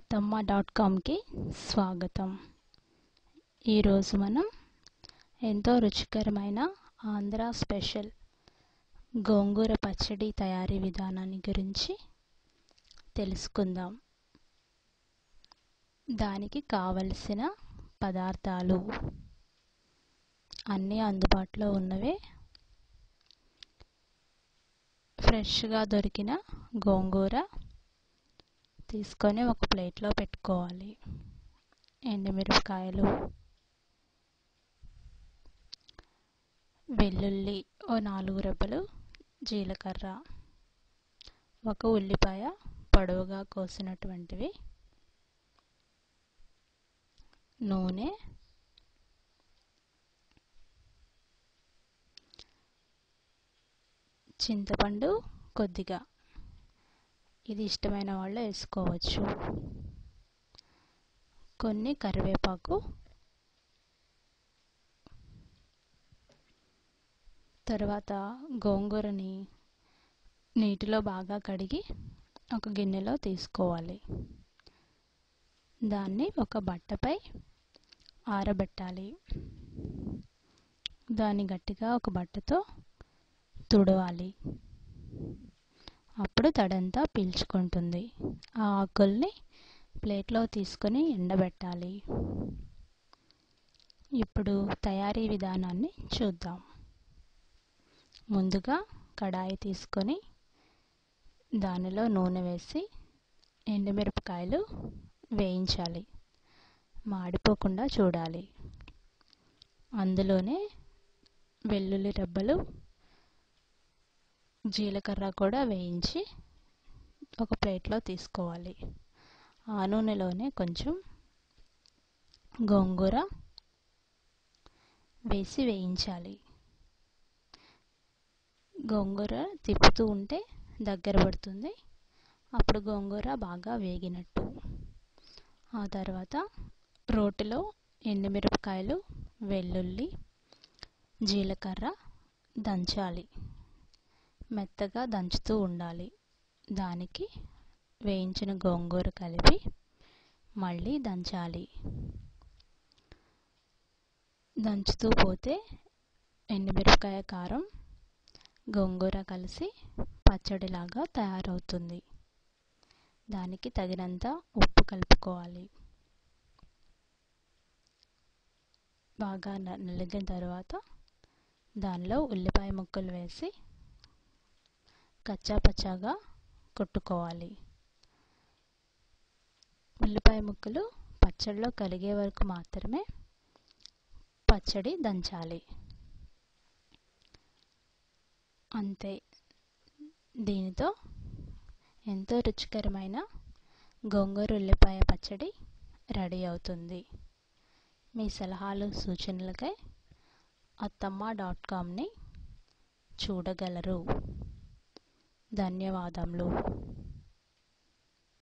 అత్తమ్మ డాట్ కామ్కి స్వాగతం ఈరోజు మనం ఎంతో రుచికరమైన ఆంధ్ర స్పెషల్ గోంగూర పచ్చడి తయారీ విధానాన్ని గురించి తెలుసుకుందాం దానికి కావలసిన పదార్థాలు అన్నీ అందుబాటులో ఉన్నవే ఫ్రెష్గా దొరికిన గోంగూర తీసుకొని ఒక ప్లేట్లో పెట్టుకోవాలి ఎండుమిరపకాయలు వెల్లుల్లి ఓ నాలుగు రెబ్బలు జీలకర్ర ఒక ఉల్లిపాయ పొడవుగా కోసినటువంటివి నూనె చింతపండు కొద్దిగా ఇది ఇష్టమైన వాళ్ళు వేసుకోవచ్చు కొన్ని కరివేపాకు తర్వాత గోంగూరని నీటిలో బాగా కడిగి ఒక గిన్నెలో తీసుకోవాలి దాన్ని ఒక బట్టపై ఆరబెట్టాలి దాన్ని గట్టిగా ఒక బట్టతో తుడవాలి అప్పుడు తడంతా పీల్చుకుంటుంది ఆ ఆకుల్ని ప్లేట్లో తీసుకొని ఎండబెట్టాలి ఇప్పుడు తయారీ విధానాన్ని చూద్దాం ముందుగా కడాయి తీసుకొని దానిలో నూనె వేసి ఎండుమిరపకాయలు వేయించాలి మాడిపోకుండా చూడాలి అందులోనే వెల్లుల్లి రెబ్బలు జీలకర్ర కూడా వేయించి ఒక ప్లేట్లో తీసుకోవాలి ఆ నూనెలోనే కొంచెం గోంగూర వేసి వేయించాలి గోంగూర తిప్పుతూ ఉంటే దగ్గర పడుతుంది అప్పుడు గోంగూర బాగా వేగినట్టు ఆ తర్వాత రోటిలో ఎండుమిరపకాయలు వెల్లుల్లి జీలకర్ర దంచాలి మెత్తగా దంచుతూ ఉండాలి దానికి వేయించిన గోంగూర కలిపి మళ్ళీ దంచాలి దంచుతూ పోతే ఎండుమిరపకాయ కారం గోంగూర కలిసి పచ్చడిలాగా తయారవుతుంది దానికి తగినంత ఉప్పు కలుపుకోవాలి బాగా నలిగిన తర్వాత దానిలో ఉల్లిపాయ ముక్కలు వేసి కచ్చా పచ్చాగా కొట్టుకోవాలి ఉల్లిపాయ ముక్కలు పచ్చడిలో కలిగే వరకు మాత్రమే పచ్చడి దంచాలి అంతే దీనితో ఎంతో రుచికరమైన గోంగూర ఉల్లిపాయ పచ్చడి రెడీ అవుతుంది మీ సలహాలు సూచనలకై అత్తమ్మ డాట్ కామ్ని చూడగలరు ధన్యవాదములు